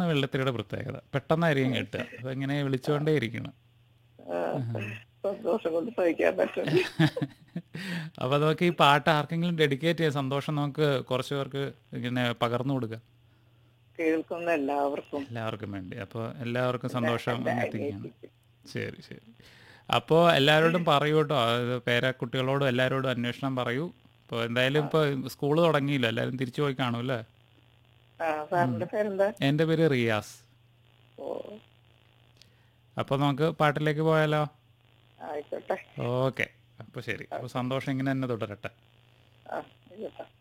അതാണ് വെള്ളിത്തിരിയുടെ പ്രത്യേകത പെട്ടെന്നായിരിക്കും കിട്ടുക അപ്പൊ ഇങ്ങനെ വിളിച്ചുകൊണ്ടേ ഇരിക്കണം ആ, സന്തോഷം കൊണ്ട് സഹിക്കാൻ പറ്റും അപ്പൊ നമുക്ക് ഈ പാട്ട് ആർക്കെങ്കിലും ഡെഡിക്കേറ്റ് ചെയ്യാൻ സന്തോഷം നമുക്ക് കുറച്ച് പേർക്ക് ഇങ്ങനെ പകർന്നു കൊടുക്കാം കേൾക്കുന്ന എല്ലാവർക്കും എല്ലാവർക്കും വേണ്ടി അപ്പോൾ എല്ലാവർക്കും സന്തോഷം എത്തിക്കുകയാണ് ശരി ശരി അപ്പോൾ എല്ലാവരോടും പറയൂ കേട്ടോ അത് പേരക്കുട്ടികളോടും എല്ലാവരോടും അന്വേഷണം പറയൂ ഇപ്പോൾ എന്തായാലും ഇപ്പോൾ സ്കൂൾ തുടങ്ങിയില്ല എല്ലാവരും തിരിച്ചു പോയി കാണും അല്ലേ ആ സാറിന്റെ പേരെന്താ എൻ്റെ പേര് റിയാസ് ഓ അപ്പോൾ നമുക്ക് പാട്ടിലേക്ക് പോയാലോ ആയിക്കോട്ടെ ഓക്കെ അപ്പോൾ ശരി അപ്പോൾ സന്തോഷം ഇങ്ങനെ തന്നെ തുടരട്ടെ ആ ആയിക്കോട്ടെ